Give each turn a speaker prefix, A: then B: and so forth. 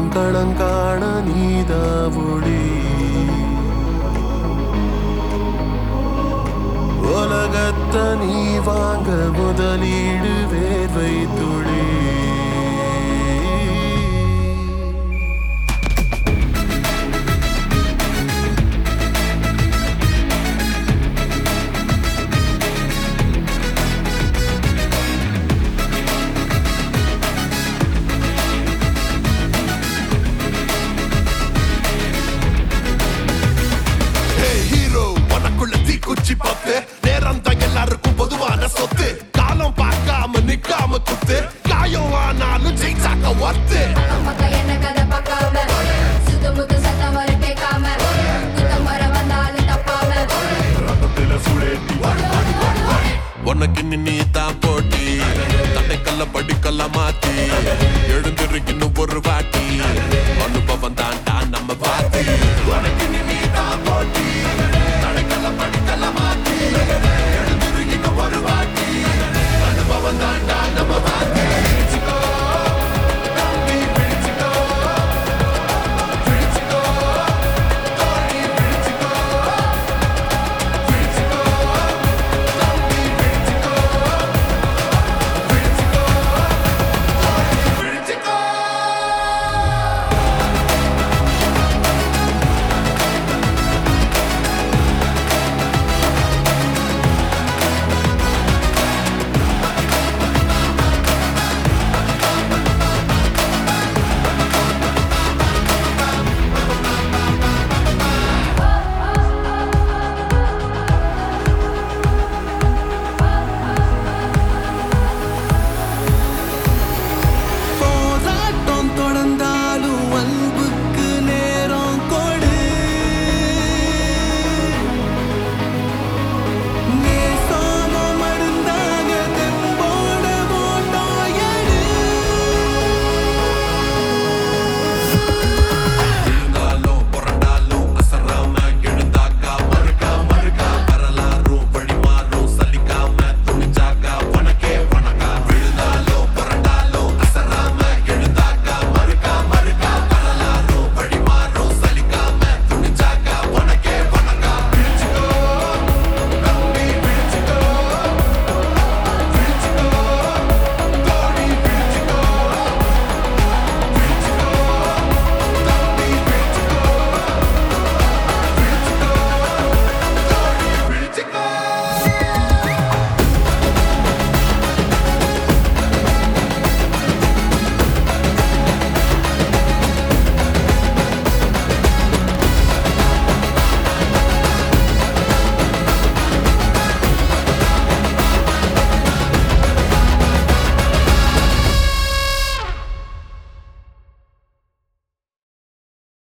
A: களங்காண நீதாவொளி உலகத்த நீ வாங்க முதலீடு வேர்வை துளி
B: Hey hero, உனக்குள்ள தீக்குச்சி பத்து நேரம் தான் எல்லாருக்கும் பொதுவான சொத்து காலம் பார்க்காம நிக்காம குத்து காயம் ஆனாலும் ஜெயிச்சாக்க ஒர்த்து
C: பக்கம் என்ன கதை பார்க்காம சுத்து முத்து சத்தம் வர கேட்காம குத்தம் வர வந்தாலும் தப்பாம
A: உனக்கு நீ தான் போட்டி தடைக்கல்ல படிக்கல்ல மாத்தி எழுந்திருக்கணும் ஒரு வாட்டி